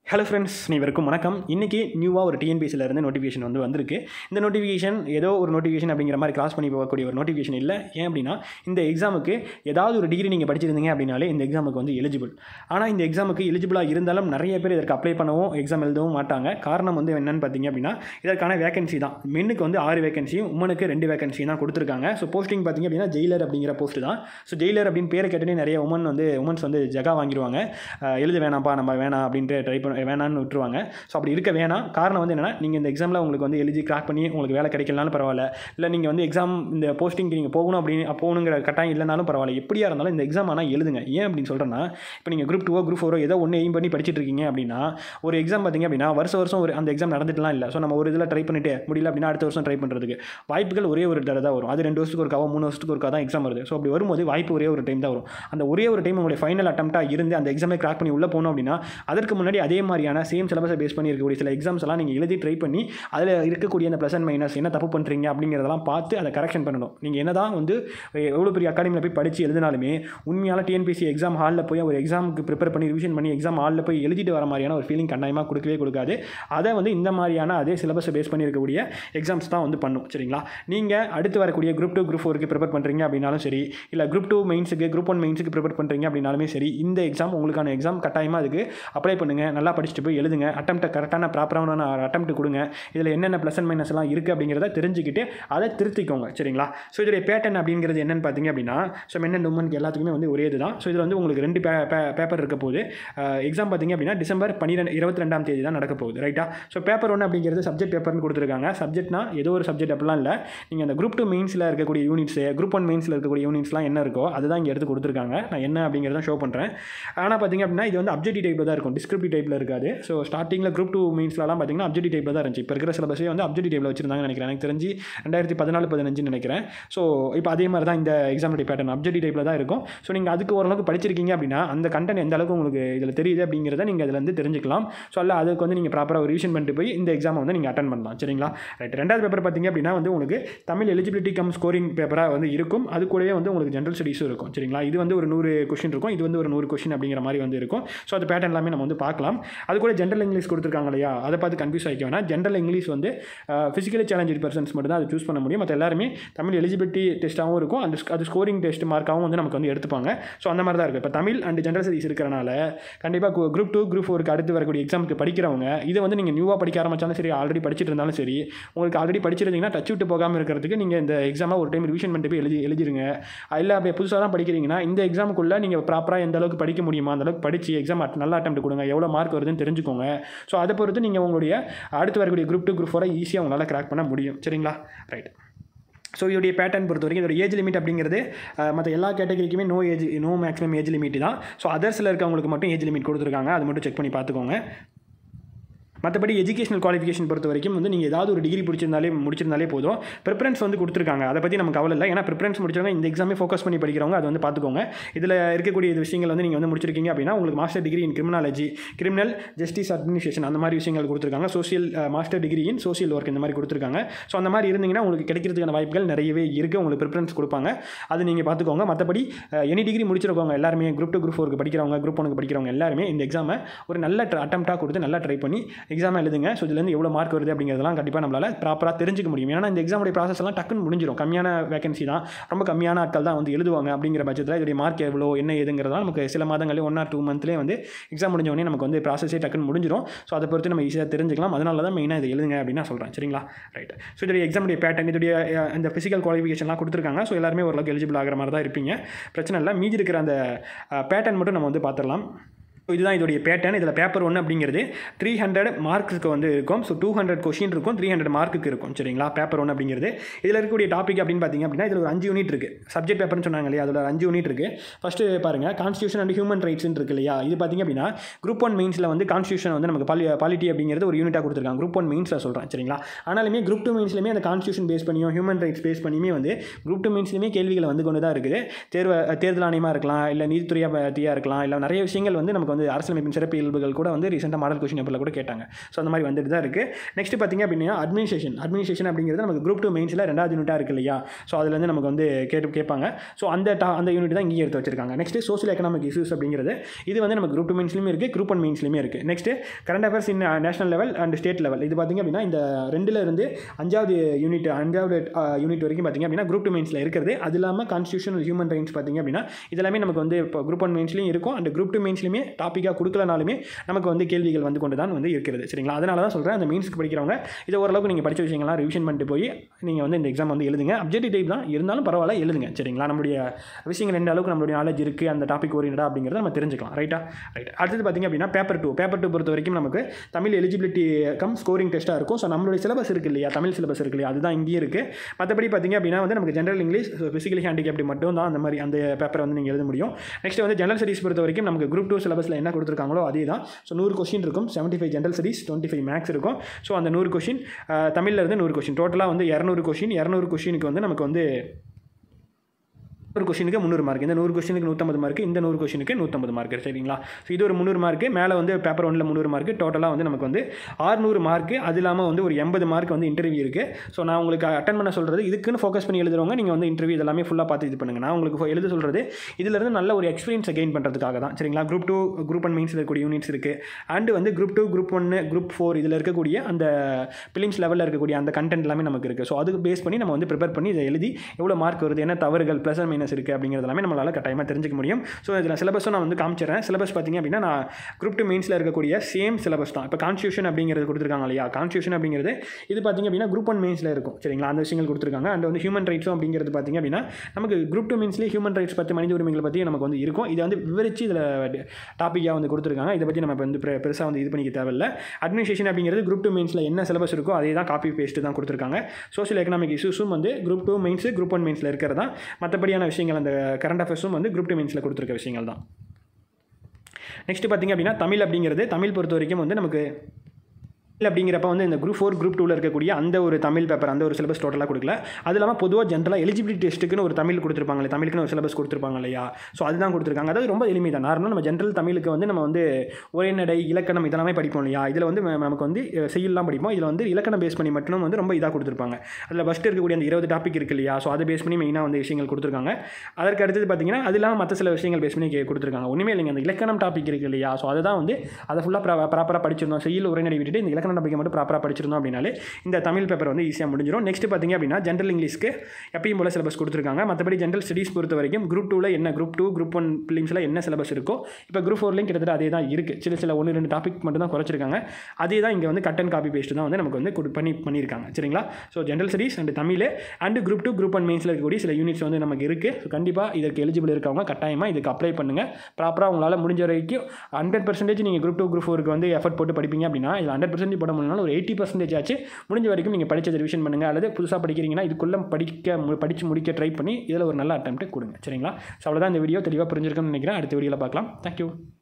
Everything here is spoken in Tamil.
ஹலோ ஃப்ரெண்ட்ஸ் நீவருக்கும் வணக்கம் இன்றைக்கி நியூவாக ஒரு டிஎன்பிசியில் இருந்து நோட்டிஃபிகேஷன் வந்து வந்திருக்கு இந்த நோட்டிஃபிகேஷன் ஏதோ ஒரு நோட்டிஃபிகேஷன் அப்படிங்கிற மாதிரி கிராஸ் பண்ணி போகக்கூடிய ஒரு நோட்டிஃபிகேஷன் இல்லை ஏன் அப்படின்னா இந்த எக்ஸாமுக்கு ஏதாவது ஒரு டிகிரி நீங்கள் படிச்சிருந்தீங்க அப்படின்னாலே இந்த எக்ஸாமுக்கு வந்து எலிஜிபிள் ஆனால் இந்த எக்ஸாமுக்கு எலிஜிபிளாக இருந்தாலும் நிறைய பேர் இதற்கு அப்ளை பண்ணவும் எக்ஸாம் எழுதவும் மாட்டாங்க காரணம் வந்து என்னன்னு பார்த்தீங்க அப்படின்னா இதற்கான வேகன்சி தான் மென்னுக்கு வந்து ஆறு வேகன்சியும் உமனுக்கு ரெண்டு வேகன்சி தான் கொடுத்துருக்காங்க ஸோ போஸ்டிங் பார்த்தீங்க அப்படின்னா ஜெயிலர் அப்படிங்கிற போஸ்ட் தான் ஸோ ஜெயிலர் அப்படின்னு பேரை கேட்டனே நிறைய உமன் வந்து உமன்ஸ் வந்து ஜகா வாங்கிடுவாங்க அஹ் எழுத வேணாம்ப்பா நம்ம வேணாம் அப்படின்ட்டு ட்ரை பண்ண வேணான்னு விட்டுருவாங்க ஸோ அப்படி இருக்க வேணாம் காரணம் வந்து என்னென்னா நீங்கள் இந்த எக்ஸாமில் உங்களுக்கு வந்து எழுதி கிராக் பண்ணி உங்களுக்கு வேலை கிடைக்கலனாலும் பரவாயில்ல இல்லை நீங்கள் வந்து எக்ஸாம் இந்த போஸ்டிங்க்கு நீங்கள் போகணும் அப்படின்னு போகணுங்கிற கட்டாயம் இல்லைனாலும் பரவாயில்ல எப்படியா இருந்தாலும் இந்த எக்ஸாம் ஆனால் எழுதுங்க ஏன் அப்படின்னு சொல்கிறேன்னா இப்போ நீங்கள் குரூப் டூவோ குரூப் ஃபோரோ ஏதோ ஒன்று எய்ம் பண்ணி படிச்சிட்டு இருக்கீங்க அப்படின்னா ஒரு எக்ஸாம் பார்த்தீங்க அப்படின்னா வருஷம் வருஷம் ஒரு அந்த எக்ஸாம் நடந்துட்டுலாம் இல்லை ஸோ நம்ம ஒரு இதில் ட்ரை பண்ணிட்டு முடியல அப்படின்னா அடுத்த வருஷம் ட்ரை பண்ணுறதுக்கு வாய்ப்புகள் ஒரே ஒரு தடவை தான் வரும் அது ரெண்டு வருஷத்துக்கு ஒருக்காவோ மூணு வருஷத்துக்கு ஒருக்கா தான் எக்ஸாம் வருது ஸோ அப்படி வரும்போது வாய்ப்பு ஒரே ஒரு டைம் தான் வரும் அந்த ஒரே ஒரு டைம் உங்களுடைய ஃபைனல் அட்டம்ப்டாக இருந்து அந்த எக்ஸாமை கிராக் பண்ணி உள்ளே போனோம் அப்படின்னா அதற்கு முன்னாடி அதே மாதிரியான சேம் சிலபஸை பேஸ் பண்ணி இருக்கக்கூடிய சில எக்ஸாம்ஸ் எல்லாம் நீங்கள் எழுதி ட்ரை பண்ணி அதில் இருக்கக்கூடிய அந்த ப்ளஸ் அண்ட் மைனஸ் என்ன தப்பு பண்ணுறீங்க அப்படிங்கிறதெல்லாம் பார்த்து அதை கரெக்ஷன் பண்ணணும் நீங்கள் என்ன தான் வந்து எவ்வளோ பெரிய அகாடமியில் போய் படித்து எழுதினாலுமே உண்மையான டிஎன்பிசி எக்ஸாம் ஹாலில் போய் ஒரு எக்ஸாமுக்கு ப்ரிப்பேர் பண்ணி ரிவிஷன் பண்ணி எக்ஸாம் ஹாலில் போய் எழுதிட்டு வர மாதிரியான ஒரு ஃபீலிங் கட்டாயமாக கொடுக்கவே கொடுக்காது அதை வந்து இந்த மாதிரியான அதே சிலபஸை பேஸ் பண்ணி இருக்கக்கூடிய எக்ஸாம்ஸ் தான் வந்து பண்ணும் சரிங்களா நீங்கள் அடுத்து வரக்கூடிய குரூப் டூ குரூப் ஃபோருக்கு ப்ரிப்பேர் பண்ணுறீங்க அப்படின்னாலும் சரி இல்லை குரூப் டூ மெயின்ஸுக்கு குரூப் ஒன் மெயின்ஸுக்கு ப்ரிப்பேர் பண்ணுறீங்க அப்படின்னாலுமே சரி இந்த எக்ஸாம் உங்களுக்கான எக்ஸாம் கட்டாயமாக அதுக்கு அப்ளை பண்ணுங்கள் நல்லா படிச்சுட்டு போய் எழுதுங்க அட்டம்ப்ட்டை கரெக்டான ப்ராப்பரான அட்டம்ப்ட் கொடுங்க இதில் என்னென்ன ப்ளஸ் அண்ட் மைனஸ் எல்லாம் இருக்குது அப்படிங்கிறத தெரிஞ்சுக்கிட்டு அதை திருத்திக்கோங்க சரிங்களா ஸோ இதோடைய பேட்டர்ன் அப்படிங்கிறது என்னென்னு பார்த்தீங்க அப்படின்னா ஸோ மென் அண்ட் உமனுக்கு எல்லாத்துக்குமே வந்து ஒரே இதுதான் ஸோ இதில் வந்து உங்களுக்கு ரெண்டு பேப்பர் இருக்க போகுது எக்ஸாம் பார்த்தீங்க அப்படின்னா டிசம்பர் பன்னிரெண்டு இருபத்தி ரெண்டாம் தேதி தான் நடக்க போகுது ரைட்டா ஸோ பேப்பர் ஒன்று அப்படிங்கிறது சப்ஜெக்ட் பேப்பர்னு கொடுத்துருக்காங்க சப்ஜெக்ட்னா ஏதோ ஒரு சப்ஜெக்ட் அப்படிலாம் இல்லை நீங்கள் அந்த குரூப் டூ மெயின்ஸில் இருக்கக்கூடிய யூனிட்ஸ் குரூப் ஒன் மெயின்ஸில் இருக்கக்கூடிய யூனிட்ஸ்லாம் என்ன இருக்கோ அதுதான் இங்கே எடுத்து கொடுத்துருக்காங்க நான் என்ன அப்படிங்கிறத ஷோ பண்ணுறேன் ஆனால் பார்த்தீங்க அப்படின்னா இது வந்து அப்ஜெக்டிவ் டைப்பில் தான் இருக்கும் டிஸ்கிரிப்டிவ் டைப்பில் இருக்காது ஸோ ஸ்டார்டிங்கில் குரூப் டூ மெயின்ஸ்லாம் பார்த்தீங்கன்னா அப்ஜெக்டிவ் டைப்பில் தான் இருந்துச்சு இப்போ இருக்கிற சிலபஸே வந்து அப்ஜெக்டிவ் டைப்பில் வச்சிருந்தாங்கன்னு நினைக்கிறேன் எனக்கு தெரிஞ்சு ரெண்டாயிரத்தி பதினாலு பதினஞ்சுன்னு நினைக்கிறேன் ஸோ இப்போ அதே மாதிரி தான் இந்த எக்ஸாமுடைய பேட்டர்ன் அப்ஜெக்டிவ் டைப்பில் தான் இருக்கும் ஸோ நீங்கள் அதுக்கு ஓரளவுக்கு படிச்சிருக்கீங்க அப்படின்னா அந்த கண்டென்ட் எந்த அளவுக்கு உங்களுக்கு இதில் தெரியுது அப்படிங்கிறத நீங்கள் அதில் வந்து தெரிஞ்சுக்கலாம் ஸோ அல்ல அதுக்கு வந்து நீங்கள் ப்ராப்பராக ரிவிஷன் பண்ணிட்டு போய் இந்த எக்ஸாமை வந்து நீங்கள் அட்டன் பண்ணலாம் சரிங்களா ரைட் ரெண்டாவது பேப்பர் பார்த்தீங்க அப்படின்னா வந்து உங்களுக்கு தமிழ் எலிஜிபிலிட்டி கம் ஸ்கோரிங் பேப்பராக வந்து இருக்கும் அது கூடவே வந்து உங்களுக்கு ஜென்ரல் ஸ்டடீஸும் இருக்கும் சரிங்களா இது வந்து ஒரு நூறு கொஷின் இருக்கும் இது வந்து ஒரு நூறு கொஷின் அப்படிங்கிற மாதிரி வந்து இருக்கும் ஸோ அது பேட்டர்ன் எல்லாமே நம்ம வந்து பார்க்கலாம் அது கூட ஜென்ரல் இங்கிலீஷ் கொடுத்துருக்காங்க இல்லையா அதை பார்த்து கன்ஃபியூஸ் ஆகிக்க வேணாம் ஜென்ரல் இங்கிலீஷ் வந்து ஃபிசிக்கலி சேலஞ்சு பர்சன்ஸ் மட்டும் தான் அதை சூஸ் பண்ண முடியும் மற்ற எல்லாருமே தமிழ் எலிஜிபிலிட்டி டெஸ்ட்டாகவும் இருக்கும் அந்த அது ஸ்கோரிங் டெஸ்ட் மார்க்காகவும் வந்து நமக்கு வந்து எடுத்துப்பாங்க ஸோ அந்த மாதிரி தான் இருக்குது இப்போ தமிழ் அண்ட் ஜென்ரல் ஸ்டடீஸ் இருக்கிறனால கண்டிப்பாக குரூப் டூ குரூப் ஃபோருக்கு அடுத்து வரக்கூடிய எக்ஸாமுக்கு படிக்கிறவங்க இதை வந்து நீங்கள் நியூவாக படிக்க ஆரம்பிச்சாலும் சரி ஆல்ரெடி படிச்சுட்டு இருந்தாலும் சரி உங்களுக்கு ஆல்ரெடி படிச்சிருந்தீங்கன்னா டச் விட்டு போகாமல் இருக்கிறதுக்கு நீங்கள் இந்த எக்ஸாமை ஒரு டைம் ரிவிஷன் பண்ணிட்டு போய் எழுதி எழுதிருங்க இல்லை அப்படியே புதுசாக தான் படிக்கிறீங்கன்னா இந்த எக்ஸாமுக்குள்ளே நீங்கள் ப்ராப்பராக எந்த அளவுக்கு படிக்க முடியுமா அந்த அளவுக்கு படித்து எக்ஸாம் நல்ல அட்டம் கொடுங்க எவ்வளோ மார்க் வருதுன்னு தெரிஞ்சுக்கோங்க ஸோ அதை பொறுத்து நீங்கள் உங்களுடைய அடுத்து வரக்கூடிய குரூப் டூ குரூப் ஃபோரை ஈஸியாக உங்களால் கிராக் பண்ண முடியும் சரிங்களா ரைட் ஸோ இதோடைய பேட்டர்ன் பொறுத்த வரைக்கும் இதோட ஏஜ் லிமிட் அப்படிங்கிறது மற்ற எல்லா கேட்டகரிக்குமே no age no maximum age limit தான் ஸோ அதர்ஸில் இருக்கவங்களுக்கு மட்டும் ஏஜ் லிமிட் கொடுத்துருக்காங்க அது மட்டும் செக் பண்ணி பார்த்துக்கோங்க மற்றபடி எஜுகேஷனல் குவாலிஃபிகேஷன் பொறுத்த வரைக்கும் வந்து நீங்கள் ஏதாவது ஒரு டிகிரி பிடிச்சிருந்தாலே முடிச்சிருந்தாலே போதும் ப்ரிஃபரன்ஸ் வந்து கொடுத்துருக்காங்க அதை பற்றி நம்ம கவலை இல்லை ஏன்னா ப்ரிஃபரன்ஸ் முடிச்சவங்க இந்த எக்ஸாமே ஃபோக்கஸ் பண்ணி படிக்கிறவங்க அதை வந்து பார்த்துக்கோங்க இதில் இருக்கக்கூடிய இது விஷயங்கள் வந்து நீங்கள் வந்து முடிச்சிருக்கீங்க அப்படின்னா உங்களுக்கு master degree in criminology criminal justice administration அந்த மாதிரி விஷயங்கள் கொடுத்துருக்காங்க social master degree in social work இந்த மாதிரி கொடுத்துருக்காங்க ஸோ அந்த மாதிரி இருந்தீங்கன்னா உங்களுக்கு கிடைக்கிறதுக்கான வாய்ப்புகள் நிறையவே இருக்குது உங்களுக்கு ப்ரிஃபரன்ஸ் கொடுப்பாங்க அது நீங்கள் பார்த்துக்கோங்க மற்றபடி எனி டிகிரி முடிச்சிருக்கவங்க எல்லாருமே குரூப் டூ குரூப் ஃபோருக்கு படிக்கிறவங்க குரூப் ஒனுக்கு படிக்கிறவங்க எல்லாருமே இந்த எக்ஸாமை ஒரு நல்ல அட்டம்ப்டாக கொடுத்து நல்லா ட்ரை பண்ணி எக்ஸாம் எழுதுங்க ஸோ இதுலேருந்து எவ்வளோ மார்க் வருது அப்படிங்கிறதெல்லாம் கண்டிப்பாக நம்மளால் ப்ராப்பராக தெரிஞ்சுக்க முடியும் ஏன்னா இந்த எக்ஸாமுடைய ப்ராசஸ் எல்லாம் டக்குன்னு முடிஞ்சிடும் கம்மியான வேகன்சி தான் ரொம்ப கம்மியான ஆட்கள் தான் வந்து எழுதுவாங்க அப்படிங்கிற பட்சத்தில் இதோடைய மார்க் எவ்வளோ என்ன ஏதுங்கிறதா நமக்கு சில மாதங்களே ஒன் ஆர் டூ மந்த்லேயே வந்து எக்ஸாம் முடிஞ்ச உடனே நமக்கு வந்து ப்ராசஸே டக்குன்னு முடிஞ்சிடும் ஸோ அதை பொறுத்து நம்ம ஈஸியாக தெரிஞ்சுக்கலாம் அதனால தான் மெயினாக இதை எழுதுங்க அப்படின்னு நான் சொல்கிறேன் சரிங்களா ரைட் ஸோ இதோடைய எக்ஸாமுடைய பேட்டர்ன் இதோடைய இந்த ஃபிசிக்கல் குவாலிஃபிகேஷன்லாம் கொடுத்துருக்காங்க ஸோ எல்லாருமே ஓரளவுக்கு எலிஜிபிள் ஆகிற மாதிரி தான் இருப்பீங்க பிரச்சனை இல்லை மீதி இருக்கிற அந்த பேட்டர்ன் மட்டும் நம்ம வந்து பார்த்துடலாம் இதுதான் இதோடைய பேட்டர்ன் இதில் பேப்பர் ஒன்று அப்படிங்கிறது த்ரீ ஹண்ட்ரட் மார்க்ஸுக்கு வந்து இருக்கும் ஸோ டூ ஹண்ட்ரட் கொஷின் இருக்கும் த்ரீ ஹண்ட்ரட் மார்க்குக்கு இருக்கும் சரிங்களா பேப்பர் ஒன்று அப்படிங்கிறது இதில் இருக்கக்கூடிய டாபிக் அப்படின்னு பார்த்தீங்க அப்படின்னா இதில் ஒரு அஞ்சு யூனிட் இருக்குது சப்ஜெக்ட் பேப்பர்னு சொன்னாங்க இல்லையா அதில் ஒரு அஞ்சு யூனிட் இருக்குது ஃபஸ்ட்டு பாருங்கள் கான்ஸ்டியூஷன் அண்ட் ஹியூமன் ரைட்ஸ்னு இருக்கு இல்லையா இது பார்த்தீங்க அப்படின்னா குரூப் ஒன் மெயின்ஸில் வந்து கான்ஸ்டியூஷன் வந்து நமக்கு பாலி பாலிட்டி அப்படிங்கிறது ஒரு யூனிட்டாக கொடுத்துருக்காங்க குரூப் ஒன் மெயின்ஸில் சொல்கிறேன் சரிங்களா ஆனாலுமே குரூப் டூ மெயின்ஸ்லையுமே அந்த கான்ஸ்டியூஷன் பேஸ் பண்ணியும் ஹியூமன் ரைட்ஸ் பேஸ் பண்ணியுமே வந்து குரூப் டூ மெயின்ஸ்லையுமே கேள்விகள் வந்து கொண்டு தான் இருக்குது தேர்வு தேர்தல் ஆணையமாக இருக்கலாம் இல்லை நீதித்துறையாக பற்றியாக இருக்கலாம் இல்லை நிறைய விஷயங்கள் வந்து நமக்கு வந்து வந்து அரசியலமைப்பின் சிறப்பு இயல்புகள் கூட வந்து ரீசெண்டாக மாடல் கொஷின் பேப்பரில் கூட கேட்டாங்க ஸோ அந்த மாதிரி வந்துட்டு தான் இருக்குது நெக்ஸ்ட் பார்த்தீங்க அப்படின்னா அட்மினிஸ்ட்ரேஷன் அட்மினிஸ்ட்ரேஷன் அப்படிங்கிறது நமக்கு குரூப் டூ மெயின்ஸில் ரெண்டாவது யூனிட்டாக இருக்கு இல்லையா ஸோ அதுலேருந்து நமக்கு வந்து கேட்டு கேட்பாங்க ஸோ அந்த டா அந்த யூனிட் தான் இங்கேயே எடுத்து வச்சிருக்காங்க நெக்ஸ்ட் சோஷியல் எக்கனாமிக் இஷ்யூஸ் அப்படிங்கிறது இது வந்து நமக்கு குரூப் டூ மெயின்ஸ்லையுமே இருக்குது குரூப் ஒன் மெயின்ஸ்லையுமே இருக்குது next current affairs in national level and state level இது பார்த்திங்க அப்படின்னா இந்த ரெண்டுல இருந்து அஞ்சாவது யூனிட் அஞ்சாவது யூனிட் வரைக்கும் பார்த்திங்க அப்படின்னா குரூப் டூ மெயின்ஸில் இருக்கிறது அது இல்லாமல் கான்ஸ்டியூஷன் ஹியூமன் ரைட்ஸ் பார்த்திங்க அப்படின்னா இதெல்லாமே நமக்கு வந்து இப்போ குரூப் ஒன் மெயின்ஸ்லையும் இருக்கும் அண்ட் குரூப் டூ மெயின்ஸ்லையுமே டாப்பிக்காக கொடுக்கலனாலுமே நமக்கு வந்து கேள்விகள் வந்து கொண்டு தான் வந்து இருக்கிறது சரிங்களா அதனால தான் சொல்கிறேன் அந்த மெயின்ஸ்க்கு படிக்கிறவங்க இதை ஓரளவுக்கு நீங்கள் படித்த விஷயங்கள்லாம் ரிவிஷன் பண்ணிட்டு போய் நீங்கள் வந்து இந்த எக்ஸாம் வந்து எழுதுங்க அப்ஜெக்டிவ் டைப் தான் இருந்தாலும் பரவாயில்ல எழுதுங்க சரிங்களா நம்மளுடைய விஷயங்கள் எந்த அளவுக்கு நம்மளுடைய நாலேஜ் இருக்குது அந்த டாபிக் ஓரியண்டா அப்படிங்கிறத நம்ம தெரிஞ்சுக்கலாம் ரைட்டா ரைட் அடுத்தது பார்த்திங்க அப்படின்னா பேப்பர் டூ பேப்பர் டூ பொறுத்த வரைக்கும் நமக்கு தமிழ் எலிஜிபிலிட்டி கம் ஸ்கோரிங் டெஸ்ட்டாக இருக்கும் ஸோ நம்மளுடைய சிலபஸ் இருக்கு இல்லையா தமிழ் சிலபஸ் இருக்கு இல்லையா அதுதான் இங்கேயும் இருக்குது மற்றபடி பார்த்திங்க அப்படின்னா வந்து நமக்கு ஜென்ரல் இங்கிலீஷ் ஃபிசிக்கலி ஹேண்டிகேப்டி மட்டும் தான் அந்த மாதிரி அந்த பேப்பரை வந்து நீங்கள் எழுத முடியும் நெக்ஸ்ட் வந்து ஜென்ரல் ஸ்டடீஸ் பொறுத்த வரைக்கும் நமக்கு குரூப் டூ சிலபஸில் என்ன கொடுத்துருக்காங்களோ அதே தான் ஸோ நூறு கொஷின் இருக்கும் seventy five general studies twenty five marks இருக்கும் ஸோ அந்த நூறு கொஷின் தமிழில் இருந்து நூறு கொஷின் டோட்டலாக வந்து இரநூறு கொஷின் இரநூறு கொஷினுக்கு வந்து நமக்கு வந்து ஒரு கொஷினுக்கு முந்நூறு மார்க் இந்த நூறு கொஷினுக்கு நூற்றம்பது மார்க் இந்த நூறு கொஷினுக்கு நூற்றம்பது மார்க் சரிங்களா ஸோ இது ஒரு முந்நூறு மார்க் மேலே வந்து பேப்பர் ஒன்றில் முந்நூறு மார்க் டோட்டலாக வந்து நமக்கு வந்து ஆறுநூறு மார்க் அது இல்லாமல் வந்து ஒரு எண்பது மார்க் வந்து இன்டர்வியூ இருக்குது ஸோ நான் உங்களுக்கு அட்டன் பண்ண சொல்கிறது இதுக்குன்னு ஃபோக்கஸ் பண்ணி எழுதுறவங்க நீங்கள் வந்து இன்டர்வியூ இதெல்லாமே ஃபுல்லாக பார்த்து இது பண்ணுங்கள் நான் உங்களுக்கு எழுத சொல்கிறது இதிலிருந்து நல்ல ஒரு எக்ஸ்பீரியன்ஸை கெயின் பண்ணுறதுக்காக தான் சரிங்களா குரூப் டூ குரூப் ஒன் மெயின்ஸில் இருக்கக்கூடிய யூனிட்ஸ் இருக்குது அண்டு வந்து குரூப் டூ குரூப் ஒன்று குரூப் ஃபோர் இதில் இருக்கக்கூடிய அந்த பிலிம்ஸ் லெவலில் இருக்கக்கூடிய அந்த கண்டென்ட் எல்லாமே நமக்கு இருக்குது ஸோ அதுக்கு பேஸ் பண்ணி நம்ம வந்து ப்ரிப்பேர் பண்ணி இதை எழுதி எவ்வளோ மார்க் வருது என்ன தவறுகள் ப்ளஸ் அண்ட் மைனஸ் இருக்குது அப்படிங்கிறது எல்லாமே நம்மளால் கட்டாயமாக தெரிஞ்சுக்க முடியும் ஸோ இதில் சிலபஸும் நான் வந்து காமிச்சிடுறேன் சிலபஸ் பார்த்திங்க அப்படின்னா நான் குரூப் டூ மெயின்ஸில் இருக்கக்கூடிய சேம் சிலபஸ் தான் இப்போ கான்ஸ்டியூஷன் அப்படிங்கிறது கொடுத்துருக்காங்க இல்லையா கான்ஸ்டியூஷன் அப்படிங்கிறது இது பார்த்திங்க அப்படின்னா குரூப் ஒன் மெயின்ஸில் இருக்கும் சரிங்களா அந்த விஷயங்கள் கொடுத்துருக்காங்க அண்ட் வந்து ஹியூமன் ரைட்ஸும் அப்படிங்கிறது பார்த்திங்க அப்படின்னா நமக்கு குரூப் டூ மெயின்ஸ்லேயே ஹியூமன் ரைட்ஸ் பற்றி மனித உரிமைகளை பற்றி நமக்கு வந்து இருக்கும் இதை வந்து விவரித்து இதில் டாப்பிக்காக வந்து கொடுத்துருக்காங்க இதை பற்றி நம்ம இப்போ வந்து பெருசாக வந்து இது பண்ணிக்க தேவையில்ல அட்மினிஸ்ட்ரேஷன் அப்படிங்கிறது குரூப் டூ மெயின்ஸில் என்ன சிலபஸ் இருக்கோ அதே தான் காப்பி பேஸ்ட்டு தான் கொடுத்துருக்காங்க சோஷியல் எக்கனாமிக் இஷ்யூஸும் வந்து group two mains group one மெயின்ஸில் இருக்கிறதா மற்றபடியான விஷயங்கள் அந்த கரண்ட் அஃபேர்ஸும் வந்து குரூப் டூ மெயின்ஸில் கொடுத்துருக்க விஷயங்கள் தான் நெக்ஸ்ட் பார்த்திங்க அப்படின்னா தமிழ் அப்படிங்கிறது தமிழ் பொறுத்த வரைக்கும் வந்து நமக்கு இல்லை அப்படிங்கிறப்ப வந்து இந்த குரூப் ஃபோர் குரூப் டூவில் இருக்கக்கூடிய அந்த ஒரு தமிழ் பேப்பர் அந்த ஒரு சிலபஸ் டோட்டலாக கொடுக்கல அது இல்லாமல் பொதுவாக ஜென்ரலாக எலிஜிபிலிட்டி டெஸ்ட்டுக்குன்னு ஒரு தமிழ் கொடுத்துருப்பாங்களே தமிழுக்குன்னு ஒரு சிலபஸ் கொடுத்துருப்பாங்க இல்லையா ஸோ அதுதான் கொடுத்துருக்காங்க அதாவது ரொம்ப எளிமை தான் நார்மலாக நம்ம ஜென்ரல் தமிழுக்கு வந்து நம்ம வந்து உரைநடை இலக்கணம் இதெல்லாமே படிப்போம் இல்லையா இதில் வந்து நமக்கு வந்து செய்யலாம் படிப்போம் இதில் வந்து இலக்கணம் பேஸ் பண்ணி மட்டும் வந்து ரொம்ப இதாக கொடுத்துருப்பாங்க அதில் ஃபஸ்ட்டு இருக்கக்கூடிய அந்த இருபது டாபிக் இருக்கு இல்லையா ஸோ அதை பேஸ் பண்ணி மெயினாக வந்து விஷயங்கள் கொடுத்துருக்காங்க அதற்கு அடுத்தது பார்த்தீங்கன்னா அது இல்லாமல் மற்ற சில விஷயங்கள் பேஸ் பண்ணி கொடுத்துருக்காங்க ஒன்றுமே இல்லைங்க அந்த இலக்கணம் டாபிக் இருக்கு இல்லையா ஸோ அதை தான் வந்து அதை ஃபுல்லாக ப்ராப்பராக படிச்சிருந்தோம் செய்யல் உரைநடை விட்டுட்டு இந்த இலக்கண டாபிக் மட்டும் ப்ராப்பராக படிச்சிருந்தோம் அப்படின்னாலே இந்த தமிழ் பேப்பர் வந்து ஈஸியாக முடிஞ்சிடும் நெக்ஸ்ட் பார்த்திங்க அப்படின்னா ஜென்ரல் இங்கிலீஷ்க்கு எப்பயும் போல சிலபஸ் கொடுத்துருக்காங்க மற்றபடி ஜென்ரல் ஸ்டடீஸ் பொறுத்த வரைக்கும் குரூப் டூவில் என்ன குரூப் டூ குரூப் ஒன் ஃபிலிம்ஸில் என்ன சிலபஸ் இருக்கோ இப்போ குரூப் ஃபோர்லேயும் கிட்டத்தட்ட அதே தான் இருக்குது சில சில ஒன்று ரெண்டு டாபிக் மட்டும் தான் குறைச்சிருக்காங்க அதே தான் இங்கே வந்து கட் அண்ட் காப்பி பேஸ்ட் தான் வந்து நமக்கு வந்து கொடு பண்ணி பண்ணியிருக்காங்க சரிங்களா so general studies and Tamil and group two group one மெயின்ஸில் இருக்கக்கூடிய சில யூனிட்ஸ் வந்து நமக்கு இருக்குது ஸோ கண்டிப்பாக இதற்கு எலிஜிபிள் இருக்கவங்க கட்டாயமாக இதுக்கு அப்ளை பண்ணுங்கள் ப்ராப்பராக உங்களால் முடிஞ்ச வரைக்கும் ஹண்ட்ரட் பர்சன்டேஜ் நீங்கள் குரூப் டூ குரூப் ஃபோருக்கு வந்து எஃபர்ட் போட்டு படிப்பீங்க அப்படின்னா இது ஹண்ட்ரட் பர்சன்டேஜ் போட முடியலாம் ஒரு எயிட்டி பர்சன்டேஜ் ஆச்சு முடிஞ்ச வரைக்கும் நீங்கள் படித்ததை ரிவிஷன் பண்ணுங்கள் அல்லது புதுசாக படிக்கிறீங்கன்னா இதுக்குள்ளே படிக்க படித்து முடிக்க ட்ரை பண்ணி இதில் ஒரு நல்ல அட்டம்ப்ட்டு கொடுங்க சரிங்களா ஸோ அவ்வளோதான் இந்த வீடியோ தெளிவாக புரிஞ்சிருக்குன்னு நினைக்கிறேன் அடுத்த வீடியோவில் பார்க்கலாம் தேங்க்யூ